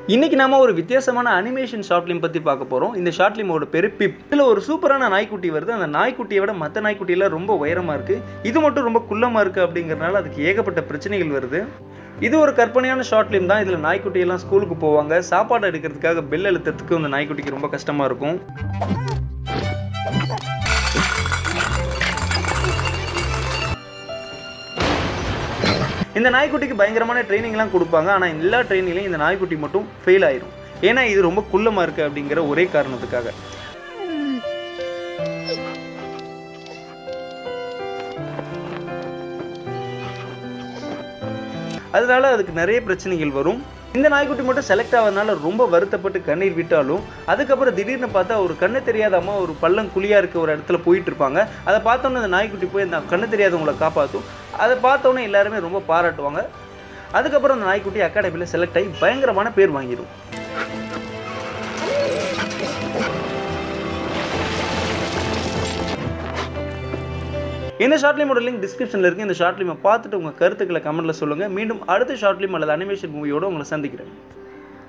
இன்னைக்கு நாம ஒரு வித்தியாசமான அனிமேஷன் ஷார்ட் ஃபிலிம் பற்றி பார்க்க போகிறோம் இந்த ஷார்ட் ஃபிலிமோட பேர் பிப் இதில் ஒரு சூப்பரான நாய்க்குட்டி வருது அந்த நாய்க்குட்டியை விட மற்ற நாய்க்குட்டியெல்லாம் ரொம்ப உயரமாக இருக்குது இது மட்டும் ரொம்ப குள்ளமாக இருக்குது அப்படிங்கிறனால அதுக்கு ஏகப்பட்ட பிரச்சனைகள் வருது இது ஒரு கற்பனையான ஷார்ட் ஃபிலிம் தான் இதில் நாய்க்குட்டியெல்லாம் ஸ்கூலுக்கு போவாங்க சாப்பாடு எடுக்கிறதுக்காக பெல் அழுத்தத்துக்கு அந்த நாய்க்குட்டிக்கு ரொம்ப கஷ்டமாக இருக்கும் இந்த நாய்க்குட்டிக்கு பயங்கரமான ட்ரைனிங்லாம் கொடுப்பாங்க ஆனால் எல்லா ட்ரைனிங்லையும் இந்த நாய்க்குட்டி மட்டும் ஃபெயில் ஆயிரும் ஏன்னா இது ரொம்ப குள்ளமாக இருக்குது அப்படிங்கிற ஒரே காரணத்துக்காக அதனால அதுக்கு நிறைய பிரச்சனைகள் வரும் இந்த நாய்க்குட்டி மட்டும் செலக்ட் ஆகிறதுனால ரொம்ப வருத்தப்பட்டு கண்ணீர் விட்டாலும் அதுக்கப்புறம் திடீர்னு பார்த்தா ஒரு கண்ணு தெரியாத அம்மா ஒரு பள்ளம் குழியாக இருக்க ஒரு இடத்துல போயிட்டு இருப்பாங்க அதை பார்த்தோன்னே அந்த நாய்க்குட்டி போய் அந்த கண்ணு தெரியாதவங்களை காப்பாற்றும் அதை பார்த்தோன்னே எல்லாருமே ரொம்ப பாராட்டுவாங்க அதுக்கப்புறம் அந்த நாய்க்குட்டி அகாடமியில் செலக்ட் ஆகி பயங்கரமான பேர் வாங்கிடும் இந்த ஷார்ட் ஃபிலிமோட லிங்க் டிஸ்கிரிப்ஷனில் இருக்குது இந்த ஷார்ட் ஃபிலிமை பார்த்துட்டு உங்கள் கருத்துக்களை கமெண்ட்டில் சொல்லுங்கள் மீண்டும் அடுத்த ஷார்ட் ஃபிலிம் அல்லது அனிமேஷன் மூவியோட உங்களை சந்திக்கிறேன்